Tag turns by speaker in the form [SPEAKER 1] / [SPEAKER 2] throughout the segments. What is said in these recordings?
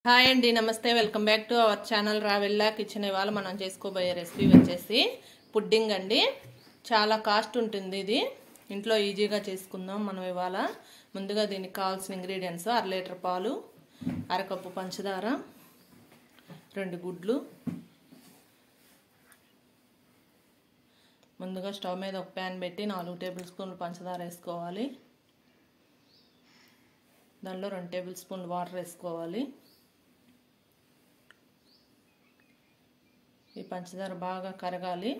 [SPEAKER 1] hi అండి నమస్తే welcome back to our channel Ravella kitchen ఇవాళ మనం చేసుకోబోయే రెసిపీ వచ్చేసి పుడ్డింగ్ అండి చాలా కాస్ట్ ఉంటుంది ఇది ఇంట్లో ఈజీగా చేసుకుందాం మనం ఇవాళ ముందుగా దీనికి కావాల్సిన ఇంగ్రీడియంట్స్ అర లీటర్ పాలు అరకప్పు పంచదార రెండు గుడ్లు ముందుగా స్టవ్ మీద ఒక ప్యాన్ పెట్టి నాలుగు టేబుల్ స్పూన్లు పంచదార వేసుకోవాలి దానిలో రెండు టేబుల్ స్పూన్లు వాటర్ వేసుకోవాలి ఈ పంచదార బాగా కరగాలి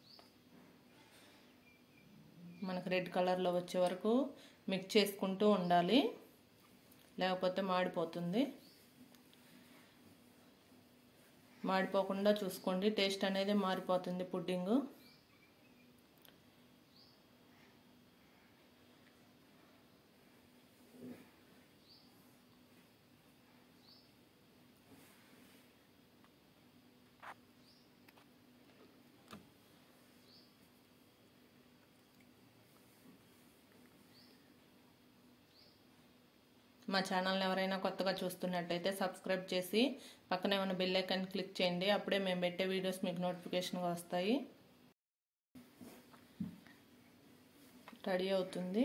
[SPEAKER 1] మనకు రెడ్ కలర్లో వచ్చే వరకు మిక్స్ చేసుకుంటూ ఉండాలి లేకపోతే మాడిపోతుంది మాడిపోకుండా చూసుకోండి టేస్ట్ అనేది మారిపోతుంది పుడ్డింగు మా ఛానల్ని ఎవరైనా కొత్తగా చూస్తున్నట్టయితే సబ్స్క్రైబ్ చేసి పక్కనే ఉన్న బెల్ ఐకాన్ క్లిక్ చేయండి అప్పుడే మేము పెట్టే వీడియోస్ మీకు నోటిఫికేషన్గా వస్తాయి రెడీ అవుతుంది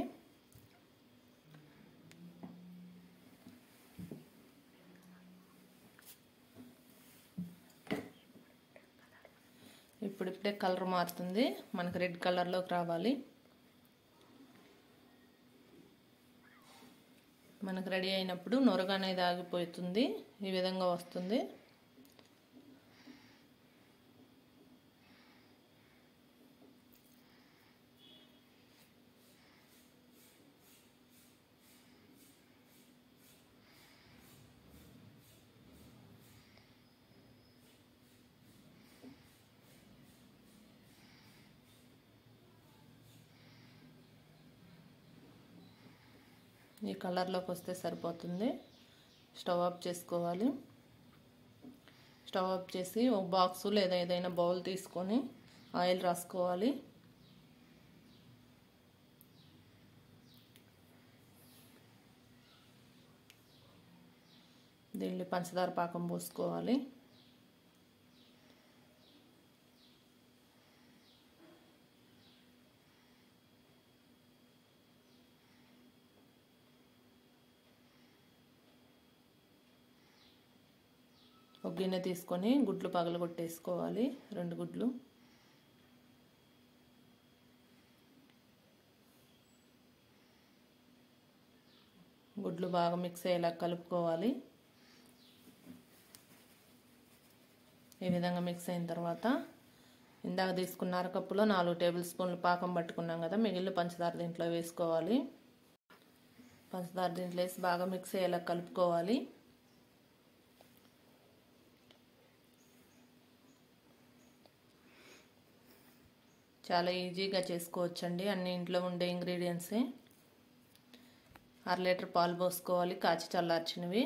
[SPEAKER 1] ఇప్పుడిప్పుడే కలర్ మారుతుంది మనకు రెడ్ కలర్లోకి రావాలి మనకు రెడీ అయినప్పుడు నొరగ అనేది ఆగిపోతుంది ఈ విధంగా వస్తుంది ఈ కలర్లోకి వస్తే సరిపోతుంది స్టవ్ ఆఫ్ చేసుకోవాలి స్టవ్ ఆఫ్ చేసి ఒక బాక్సు లేదా ఏదైనా బౌల్ తీసుకొని ఆయిల్ రాసుకోవాలి దీన్ని పంచదార పాకం పోసుకోవాలి ఒక గిన్నె తీసుకొని గుడ్లు పగల కొట్టేసుకోవాలి రెండు గుడ్లు గుడ్లు బాగా మిక్స్ అయ్యేలా కలుపుకోవాలి ఈ విధంగా మిక్స్ అయిన తర్వాత ఇందాక తీసుకున్న అరకప్పులో నాలుగు టేబుల్ స్పూన్లు పాకం పట్టుకున్నాం కదా మిగిలిన పంచదార దీంట్లో వేసుకోవాలి పంచదార దీంట్లో వేసి బాగా మిక్స్ అయ్యేలా కలుపుకోవాలి చాలా ఈజీగా చేసుకోవచ్చండి అన్ని ఇంట్లో ఉండే ఇంగ్రీడియంట్సే అర లీటర్ పాలు పోసుకోవాలి కాచి చల్లార్చినవి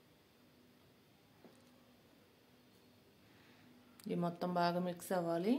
[SPEAKER 1] ఇది మొత్తం బాగా మిక్స్ అవ్వాలి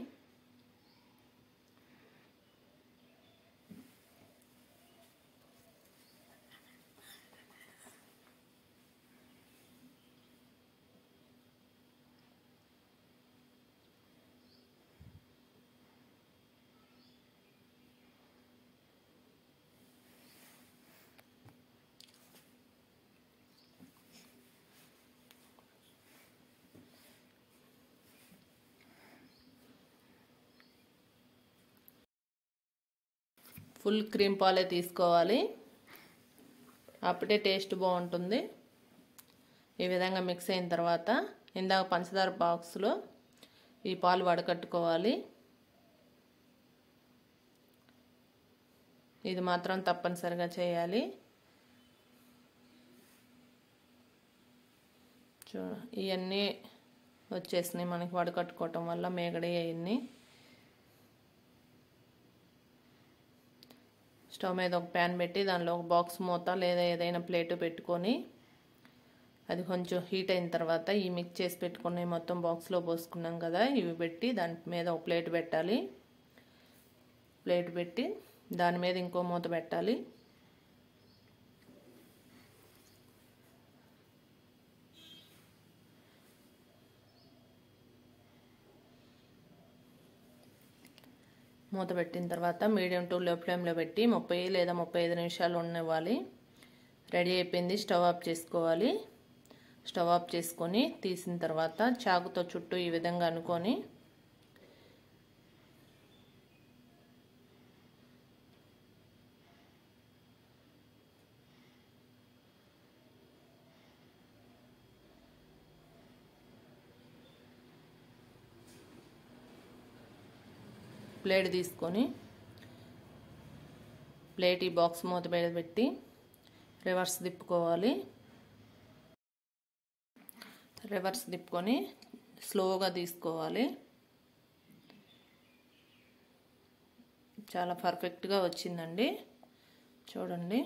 [SPEAKER 1] ఫుల్ క్రీమ్ పాలే తీసుకోవాలి అప్పుడే టేస్ట్ బాగుంటుంది ఈ విధంగా మిక్స్ అయిన తర్వాత ఇందాక పంచదార బాక్స్లో ఈ పాలు వడకట్టుకోవాలి ఇది మాత్రం తప్పనిసరిగా చేయాలి చూ ఇవన్నీ వచ్చేసినాయి మనకి వడకట్టుకోవటం వల్ల మేగడే అవన్నీ స్టవ్ మీద ఒక ప్యాన్ పెట్టి దానిలో ఒక బాక్స్ మూత లేదా ఏదైనా ప్లేట్ పెట్టుకొని అది కొంచెం హీట్ అయిన తర్వాత ఈ మిక్స్ చేసి పెట్టుకుని మొత్తం బాక్స్లో పోసుకున్నాం కదా ఇవి పెట్టి దాని మీద ఒక ప్లేట్ పెట్టాలి ప్లేట్ పెట్టి దాని మీద ఇంకో మూత పెట్టాలి మూత పెట్టిన తర్వాత మీడియం టు లో ఫ్లేమ్లో పెట్టి ముప్పై లేదా ముప్పై ఐదు నిమిషాలు ఉండనివ్వాలి రెడీ అయిపోయింది స్టవ్ ఆఫ్ చేసుకోవాలి స్టవ్ ఆఫ్ చేసుకొని తీసిన తర్వాత చాకుతో చుట్టూ ఈ విధంగా అనుకొని ప్లేట్ తీసుకొని ప్లేట్ ఈ బాక్స్ మూత మీద పెట్టి రివర్స్ తిప్పుకోవాలి రివర్స్ తిప్పుకొని స్లోగా తీసుకోవాలి చాలా పర్ఫెక్ట్గా వచ్చిందండి చూడండి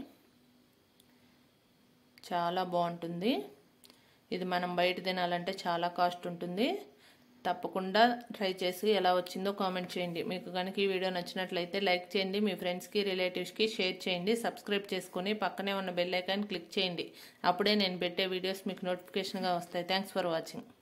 [SPEAKER 1] చాలా బాగుంటుంది ఇది మనం బయట తినాలంటే చాలా కాస్ట్ ఉంటుంది తప్పకుండా ట్రై చేసి ఎలా వచ్చిందో కామెంట్ చేయండి మీకు కనుక ఈ వీడియో నచ్చినట్లయితే లైక్ చేయండి మీ ఫ్రెండ్స్కి రిలేటివ్స్కి షేర్ చేయండి సబ్స్క్రైబ్ చేసుకొని పక్కనే ఉన్న బెల్ ఐకాన్ క్లిక్ చేయండి అప్పుడే నేను పెట్టే వీడియోస్ మీకు నోటిఫికేషన్గా వస్తాయి థ్యాంక్స్ ఫర్ వాచింగ్